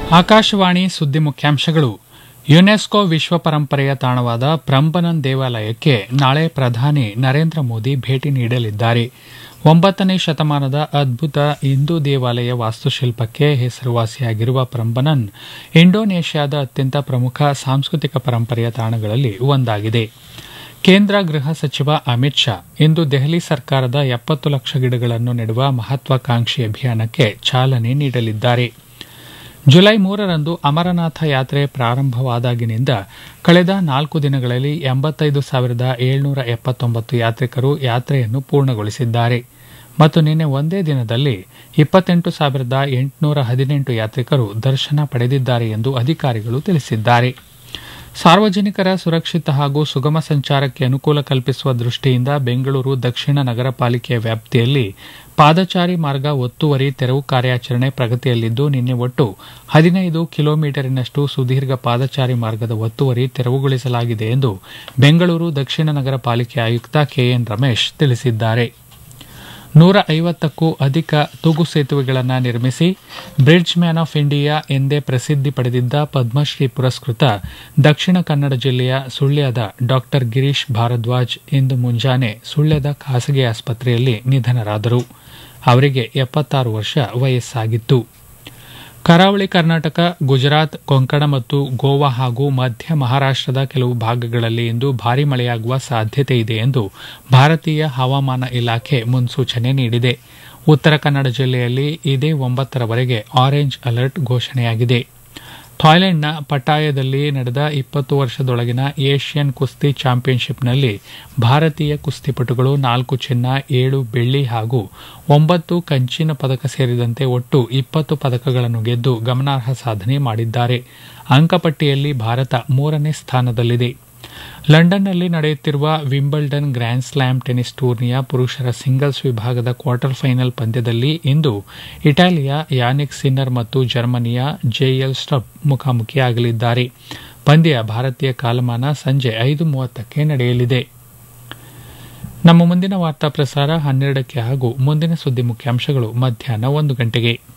ಆಕಾಶವಾಣಿ ಸುದ್ದಿ ಮುಖ್ಯಾಂಶಗಳು ಯುನೆಸ್ಕೋ ವಿಶ್ವ ಪರಂಪರೆಯ ತಾಣವಾದ ಪ್ರಂಬನನ್ ದೇವಾಲಯಕ್ಕೆ ನಾಳೆ ಪ್ರಧಾನಿ ನರೇಂದ್ರ ಮೋದಿ ಭೇಟಿ ನೀಡಲಿದ್ದಾರೆ ಒಂಬತ್ತನೇ ಶತಮಾನದ ಅದ್ಭುತ ಹಿಂದೂ ದೇವಾಲಯ ವಾಸ್ತುಶಿಲ್ಪಕ್ಕೆ ಹೆಸರುವಾಸಿಯಾಗಿರುವ ಪ್ರಂಬನನ್ ಇಂಡೋನೇಷ್ಯಾದ ಅತ್ಯಂತ ಪ್ರಮುಖ ಸಾಂಸ್ಕೃತಿಕ ಪರಂಪರೆಯ ತಾಣಗಳಲ್ಲಿ ಒಂದಾಗಿದೆ ಕೇಂದ್ರ ಗೃಹ ಸಚಿವ ಅಮಿತ್ ಶಾ ಇಂದು ದೆಹಲಿ ಸರ್ಕಾರದ ಎಪ್ಪತ್ತು ಲಕ್ಷ ಗಿಡಗಳನ್ನು ನೆಡುವ ಮಹತ್ವಾಕಾಂಕ್ಷಿ ಅಭಿಯಾನಕ್ಕೆ ಚಾಲನೆ ನೀಡಲಿದ್ದಾರೆ ಜುಲೈ ಮೂರರಂದು ಅಮರನಾಥ ಯಾತ್ರೆ ಪ್ರಾರಂಭವಾದಾಗಿನಿಂದ ಕಳೆದ ನಾಲ್ಕು ದಿನಗಳಲ್ಲಿ ಎಂಬತ್ತೈದು ಸಾವಿರದ ಏಳ್ನೂರ ಎಪ್ಪತ್ತೊಂಬತ್ತು ಯಾತ್ರಿಕರು ಯಾತ್ರೆಯನ್ನು ಪೂರ್ಣಗೊಳಿಸಿದ್ದಾರೆ ಮತ್ತು ನಿನ್ನೆ ಒಂದೇ ದಿನದಲ್ಲಿ ಇಪ್ಪತ್ತೆಂಟು ಸಾವಿರದ ಎಂಟುನೂರ ಹದಿನೆಂಟು ಯಾತ್ರಿಕರು ದರ್ಶನ ಪಡೆದಿದ್ದಾರೆ ಎಂದು ಅಧಿಕಾರಿಗಳು ತಿಳಿಸಿದ್ದಾರೆ ಸಾರ್ವಜನಿಕರ ಸುರಕ್ಷಿತ ಹಾಗೂ ಸುಗಮ ಸಂಚಾರಕ್ಕೆ ಅನುಕೂಲ ಕಲ್ಪಿಸುವ ದೃಷ್ಟಿಯಿಂದ ಬೆಂಗಳೂರು ದಕ್ಷಿಣ ನಗರ ಪಾಲಿಕೆಯ ವ್ಯಾಪ್ತಿಯಲ್ಲಿ ಪಾದಚಾರಿ ಮಾರ್ಗ ಒತ್ತುವರಿ ತೆರವು ಕಾರ್ಯಾಚರಣೆ ಪ್ರಗತಿಯಲ್ಲಿದ್ದು ನಿನ್ನೆ ಒಟ್ಟು ಹದಿನೈದು ಕಿಲೋಮೀಟರಿನಷ್ಟು ಸುದೀರ್ಘ ಪಾದಚಾರಿ ಮಾರ್ಗದ ಒತ್ತುವರಿ ತೆರವುಗೊಳಿಸಲಾಗಿದೆ ಎಂದು ಬೆಂಗಳೂರು ದಕ್ಷಿಣ ನಗರ ಪಾಲಿಕೆ ಆಯುಕ್ತ ಕೆಎನ್ ರಮೇಶ್ ತಿಳಿಸಿದ್ದಾರೆ ನೂರ ಐವತ್ತಕ್ಕೂ ಅಧಿಕ ತೂಗು ಸೇತುವೆಗಳನ್ನು ನಿರ್ಮಿಸಿ ಬ್ರಿಡ್ಜ್ ಮ್ಯಾನ್ ಆಫ್ ಇಂಡಿಯಾ ಎಂದೇ ಪ್ರಸಿದ್ಧಿ ಪಡೆದಿದ್ದ ಪದ್ಮಶ್ರೀ ಪುರಸ್ಕೃತ ದಕ್ಷಿಣ ಕನ್ನಡ ಜಿಲ್ಲೆಯ ಸುಳ್ಯದ ಡಾ ಗಿರೀಶ್ ಭಾರದ್ವಾಜ್ ಇಂದು ಮುಂಜಾನೆ ಸುಳ್ಯದ ಖಾಸಗಿ ಆಸ್ಪತ್ರೆಯಲ್ಲಿ ನಿಧನರಾದರು ಅವರಿಗೆ ಎಪ್ಪತ್ತಾರು ವರ್ಷ ವಯಸ್ಸಾಗಿತ್ತು ಕರಾವಳಿ ಕರ್ನಾಟಕ ಗುಜರಾತ್ ಕೊಂಕಣ ಮತ್ತು ಗೋವಾ ಹಾಗೂ ಮಧ್ಯ ಮಹಾರಾಷ್ಟದ ಕೆಲವು ಭಾಗಗಳಲ್ಲಿ ಇಂದು ಭಾರೀ ಮಳೆಯಾಗುವ ಸಾಧ್ಯತೆ ಇದೆ ಎಂದು ಭಾರತೀಯ ಹವಾಮಾನ ಇಲಾಖೆ ಮುನ್ಸೂಚನೆ ನೀಡಿದೆ ಉತ್ತರ ಕನ್ನಡ ಜಿಲ್ಲೆಯಲ್ಲಿ ಇದೇ ಒಂಬತ್ತರವರೆಗೆ ಆರೆಂಜ್ ಅಲರ್ಟ್ ಘೋಷಣೆಯಾಗಿದೆ ಥಾಯ್ಲೆಂಡ್ನ ಪಟಾಯದಲ್ಲಿ ನಡೆದ ಇಪ್ಪತ್ತು ವರ್ಷದೊಳಗಿನ ಏಷ್ಯನ್ ಕುಸ್ತಿ ಚಾಂಪಿಯನ್ಶಿಪ್ನಲ್ಲಿ ಭಾರತೀಯ ಕುಸ್ತಿಪಟುಗಳು ನಾಲ್ಕು ಚಿನ್ನ ಏಳು ಬೆಳ್ಳಿ ಹಾಗೂ ಒಂಬತ್ತು ಕಂಚಿನ ಪದಕ ಸೇರಿದಂತೆ ಒಟ್ಟು ಇಪ್ಪತ್ತು ಪದಕಗಳನ್ನು ಗೆದ್ದು ಗಮನಾರ್ಹ ಸಾಧನೆ ಮಾಡಿದ್ದಾರೆ ಅಂಕಪಟ್ಟಿಯಲ್ಲಿ ಭಾರತ ಮೂರನೇ ಸ್ಥಾನದಲ್ಲಿದೆ ಲಂಡನ್ನಲ್ಲಿ ನಡೆಯುತ್ತಿರುವ ವಿಂಬಲ್ಡನ್ ಗ್ರ್ಯಾಂಡ್ ಸ್ಲಾಮ್ ಟೆನಿಸ್ ಟೂರ್ನಿಯ ಪುರುಷರ ಸಿಂಗಲ್ಸ್ ವಿಭಾಗದ ಕ್ವಾರ್ಟರ್ ಫೈನಲ್ ಪಂದ್ಯದಲ್ಲಿ ಇಂದು ಇಟಾಲಿಯ ಯಾನಿಕ್ ಸಿನ್ನರ್ ಮತ್ತು ಜರ್ಮನಿಯ ಜೆಎಲ್ ಸ್ಟಬ್ ಮುಖಾಮುಖಿಯಾಗಲಿದ್ದಾರೆ ಪಂದ್ಯ ಭಾರತೀಯ ಕಾಲಮಾನ ಸಂಜೆ ಐದು ಮೂವತ್ತಕ್ಕೆ ನಡೆಯಲಿದೆ ನಮ್ಮ ಮುಂದಿನ ವಾರ್ತಾ ಪ್ರಸಾರ ಹನ್ನೆರಡಕ್ಕೆ ಹಾಗೂ ಮುಂದಿನ ಸುದ್ದಿ ಮುಖ್ಯಾಂಶಗಳು ಮಧ್ಯಾಹ್ನ ಒಂದು ಗಂಟೆಗೆ